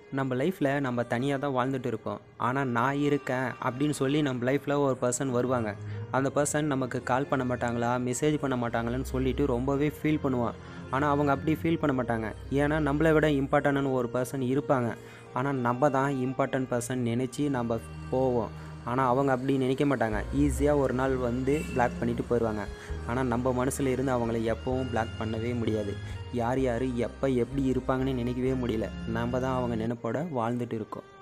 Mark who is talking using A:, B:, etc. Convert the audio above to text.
A: நம்ம லைஃப்பில் நம்ம தனியாக தான் வாழ்ந்துட்டு இருப்போம் ஆனால் நான் இருக்கேன் அப்படின்னு சொல்லி நம்ம லைஃப்பில் ஒரு பர்சன் வருவாங்க அந்த பர்சன் நமக்கு கால் பண்ண மாட்டாங்களா மெசேஜ் பண்ண மாட்டாங்களான்னு சொல்லிட்டு ரொம்பவே ஃபீல் பண்ணுவான் ஆனால் அவங்க அப்படி ஃபீல் பண்ண மாட்டாங்க ஏன்னா நம்மளை விட இம்பார்ட்டன்ட்னு ஒரு பர்சன் இருப்பாங்க ஆனால் நம்ம தான் இம்பார்ட்டன்ட் பர்சன் நினச்சி நம்ம போவோம் ஆனால் அவங்க அப்படி நினைக்க மாட்டாங்க ஈஸியாக ஒரு நாள் வந்து பிளாக் பண்ணிட்டு போயிடுவாங்க ஆனால் நம்ம மனசில் இருந்து அவங்கள எப்போவும் பிளாக் பண்ணவே முடியாது யார் யார் எப்போ எப்படி இருப்பாங்கன்னு நினைக்கவே முடியல நம்ம தான் அவங்க நினைப்போட வாழ்ந்துட்டு இருக்கோம்